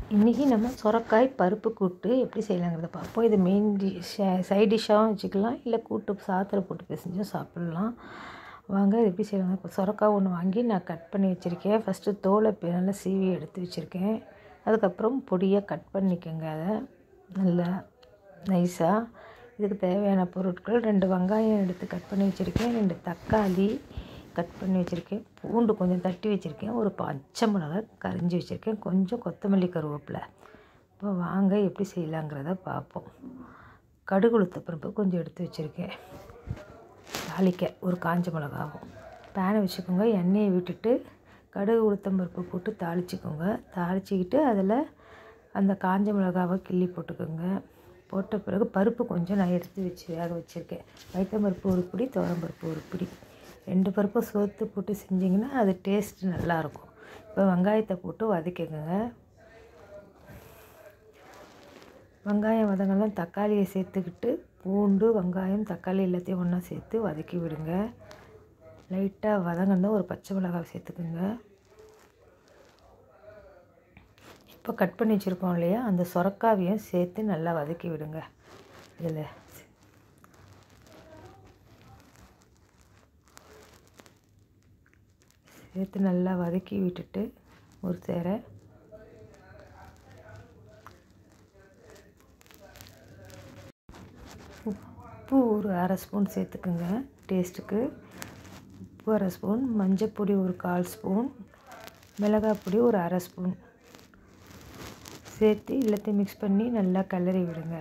இன்றைக்கி நம்ம சுரக்காய் பருப்பு கூட்டு எப்படி செய்யலாங்கிறத பார்ப்போம் இது மெயின் டிஷ் சைட் டிஷ்ஷாகவும் வச்சுக்கலாம் இல்லை கூட்டு சாத்தில் போட்டு பிசைஞ்சும் சாப்பிட்லாம் வாங்க இது எப்படி செய்யலாம் இப்போ சுரக்காய் ஒன்று வாங்கி நான் கட் பண்ணி வச்சுருக்கேன் ஃபஸ்ட்டு தோலை பி- நல்லா சீவி எடுத்து வச்சுருக்கேன் அதுக்கப்புறம் பொடியாக கட் பண்ணிக்கோங்க அதை நல்லா நைஸாக இதுக்கு தேவையான பொருட்கள் ரெண்டு வெங்காயம் எடுத்து கட் பண்ணி வச்சுருக்கேன் ரெண்டு தக்காளி கட் பண்ணி வச்சுருக்கேன் பூண்டு கொஞ்சம் தட்டி வச்சுருக்கேன் ஒரு பச்சை மிளகாய் கரிஞ்சி வச்சுருக்கேன் கொஞ்சம் கொத்தமல்லி கருவேப்பிலை இப்போ வாங்க எப்படி செய்யலாங்கிறத பார்ப்போம் கடுகு உளுத்த பருப்பு கொஞ்சம் எடுத்து வச்சுருக்கேன் தாளிக்க ஒரு காஞ்ச மிளகாவும் பேனை வச்சுக்கோங்க எண்ணெயை விட்டுட்டு கடுகு உளுத்தம் பருப்பு போட்டு தாளிச்சுக்கோங்க தாளிச்சிக்கிட்டு அதில் அந்த காஞ்ச மிளகாவை கிள்ளி போட்டுக்கோங்க போட்ட பிறகு பருப்பு கொஞ்சம் நான் எடுத்து வச்சு வேக வச்சுருக்கேன் வைத்தம் பருப்பு ஒரு பிடி துவரம் பருப்பு ஒரு பிடி ரெண்டு பருப்பும் சோத்து போட்டு செஞ்சிங்கன்னா அது டேஸ்ட் நல்லாயிருக்கும் இப்போ வெங்காயத்தை போட்டு வதக்கிக்கோங்க வெங்காயம் வதங்கலாம் தக்காளியை சேர்த்துக்கிட்டு பூண்டு வெங்காயம் தக்காளி எல்லாத்தையும் ஒன்றா சேர்த்து வதக்கி விடுங்க லைட்டாக வதங்கினா ஒரு பச்சை மிளகாய் சேர்த்துக்குங்க இப்போ கட் பண்ணி வச்சுருக்கோம் இல்லையா அந்த சொரக்காவையும் சேர்த்து நல்லா வதக்கி விடுங்க இதில் சேர்த்து நல்லா வதக்கி விட்டுட்டு ஒரு சேர உப்பு ஒரு அரை ஸ்பூன் சேர்த்துக்குங்க டேஸ்ட்டுக்கு உப்பு அரை ஸ்பூன் மஞ்சப்பொடி ஒரு கால் ஸ்பூன் மிளகாய் பொடி ஒரு அரை ஸ்பூன் சேர்த்து எல்லாத்தையும் மிக்ஸ் பண்ணி நல்லா கிளறி விடுங்க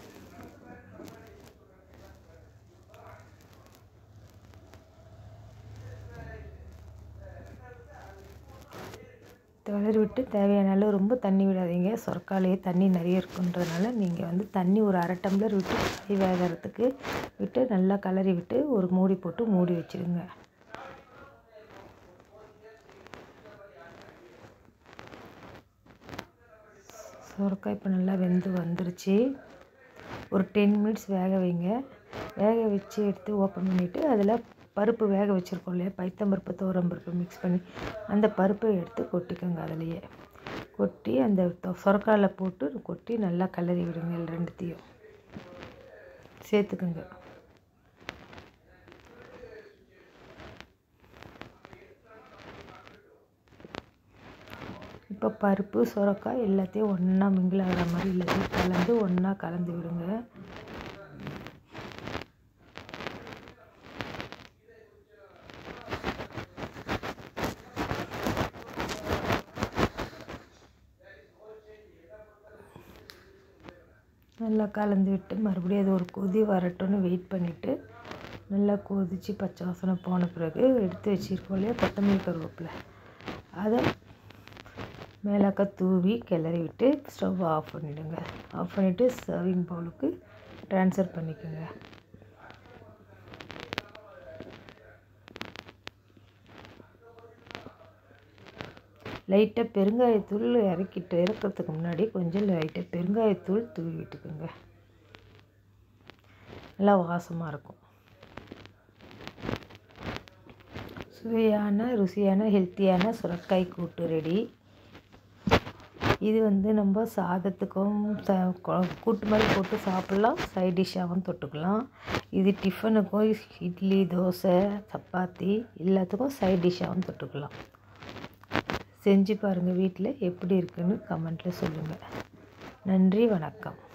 கிளறி விட்டு தேவையான அளவு ரொம்ப தண்ணி விடாதீங்க சொரக்காலையே தண்ணி நிறைய இருக்குன்றதுனால நீங்கள் வந்து தண்ணி ஒரு அரை டம்ளர் விட்டு காய் வேகிறதுக்கு விட்டு நல்லா கிளறி விட்டு ஒரு மூடி போட்டு மூடி வச்சிடுங்க சுரக்காய் இப்போ நல்லா வெந்து வந்துருச்சு ஒரு டென் மினிட்ஸ் வேக வைங்க வேக வச்சு எடுத்து ஓப்பன் பண்ணிவிட்டு அதில் பருப்பு வேக வச்சுருக்கோம் இல்லையா பைத்தம்பருப்பு பருப்பு மிக்ஸ் பண்ணி அந்த பருப்பை எடுத்து கொட்டிக்கோங்க அதுலேயே கொட்டி அந்த சுரக்காயில் போட்டு கொட்டி நல்லா கிளறி விடுங்க இது ரெண்டுத்தையும் சேர்த்துக்குங்க இப்போ பருப்பு சுரக்காய் எல்லாத்தையும் ஒன்றா மிங்கிள் ஆகிற மாதிரி எல்லாத்தையும் கலந்து ஒன்றா கலந்து விடுங்க நல்லா கலந்து விட்டு மறுபடியும் அது ஒரு கொதி வரட்டும்னு வெயிட் பண்ணிவிட்டு நல்லா கொதித்து பச்சை வாசனை போன பிறகு எடுத்து வச்சிருக்கோம் இல்லையா கொத்தமல்லி கருவேப்பிலை அதை மேலாக்க தூவி கிளறி விட்டு ஸ்டவ் ஆஃப் பண்ணிவிடுங்க ஆஃப் பண்ணிவிட்டு சர்விங் பவுலுக்கு ட்ரான்ஸ்ஃபர் பண்ணிக்கோங்க லைட்டாக பெருங்காயத்தூள் இறக்கிட்டு இறக்கிறதுக்கு முன்னாடி கொஞ்சம் லைட்டாக பெருங்காயத்தூள் தூவி விட்டுக்குங்க நல்லா வாசமாக இருக்கும் சுவையான ருசியான ஹெல்த்தியான சுரக்காய் கூட்டு ரெடி இது வந்து நம்ம சாதத்துக்கும் ச கொ- கூட்டு மாதிரி போட்டு சாப்பிட்லாம் சைட் டிஷ்ஷாகவும் தொட்டுக்கலாம் இது டிஃபனுக்கும் இட்லி தோசை சப்பாத்தி எல்லாத்துக்கும் சைட் டிஷ்ஷாகவும் தொட்டுக்கலாம் செஞ்சு பாருங்கள் வீட்டில் எப்படி இருக்குன்னு கமெண்ட்டில் சொல்லுங்கள் நன்றி வணக்கம்